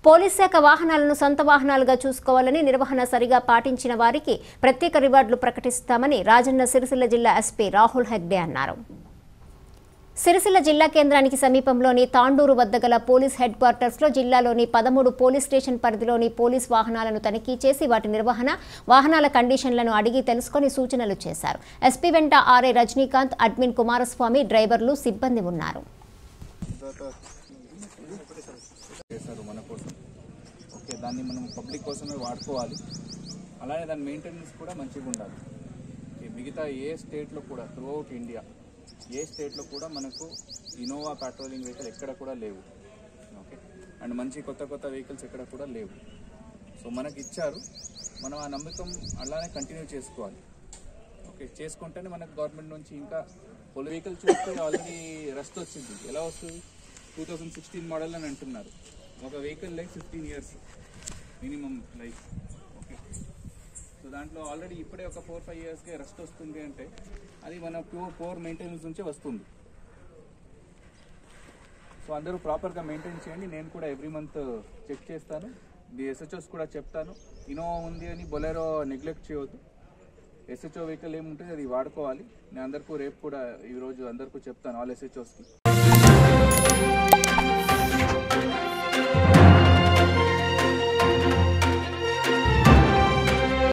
police శాఖ వాహనాలను సొంత వాహనాలుగా చూసుకోవాలని నిర్వహణ సరిగా పాటించిన వారికి ప్రత్యేక రివార్డులు ప్రకటిస్తామని రాజన్న సిరిసిల్ల జిల్లా ఎస్పీ రాహుల్ హెగ్డే అన్నారు సిరిసిల్ల జిల్లా కేంద్రానికి సమీపంలోని తాండూరు వద్ద గల పోలీస్ హెడ్ క్వార్టర్స్లో జిల్లాలోని పదమూడు పోలీస్ స్టేషన్ పరిధిలోని పోలీస్ వాహనాలను తనిఖీ చేసి వాటి నిర్వహణ వాహనాల కండిషన్లను అడిగి తెలుసుకొని సూచనలు చేశారు ఎస్పీ వెంట ఆర్ఏ రజనీకాంత్ అడ్మిన్ కుమారస్వామి డ్రైవర్లు సిబ్బంది ఉన్నారు చేశారు మన కోసం ఓకే దాన్ని మనం పబ్లిక్ కోసమే వాడుకోవాలి అలానే దాని మెయింటెనెన్స్ కూడా మంచిగా ఉండాలి ఓకే, మిగతా ఏ స్టేట్లో కూడా త్రూ అవుట్ ఇండియా ఏ స్టేట్లో కూడా మనకు ఇనోవా పెట్రోలింగ్ వెహికల్ ఎక్కడ కూడా లేవు ఓకే అండ్ మంచి కొత్త కొత్త వెహికల్స్ ఎక్కడ కూడా లేవు సో మనకి ఇచ్చారు మనం ఆ నమ్మకం అలానే కంటిన్యూ చేసుకోవాలి ఓకే చేసుకుంటేనే మనకు గవర్నమెంట్ నుంచి ఇంకా పొలి వెహికల్ చూస్తే ఆల్రెడీ రస్ట్ వచ్చింది ఎలా వస్తుంది టూ థౌజండ్ సిక్స్టీన్ మోడల్ అని అంటున్నారు ఒక vehicle life fifteen years minimum life okay so దాంట్లో ఆల్రెడీ ఇప్పుడే ఒక ఫోర్ ఫైవ్ ఇయర్స్కి రెస్ట్ వస్తుంది అంటే అది మన ప్యూర్ పోర్ మెయింటెనెన్స్ నుంచే వస్తుంది సో అందరూ ప్రాపర్గా మెయింటైన్ చేయండి నేను కూడా ఎవ్రీ మంత్ చెక్ చేస్తాను ది ఎస్హెచ్ఓస్ కూడా చెప్తాను ఇనోవా ఉంది అని బొలెరో నెగ్లెక్ట్ చేయవద్దు ఎస్హెచ్ఓ వెహికల్ ఏముంటుంది అది వాడుకోవాలి నేను అందరికీ రేపు కూడా ఈరోజు అందరికీ చెప్తాను ఆల్ ఎస్హెచ్ఓస్కి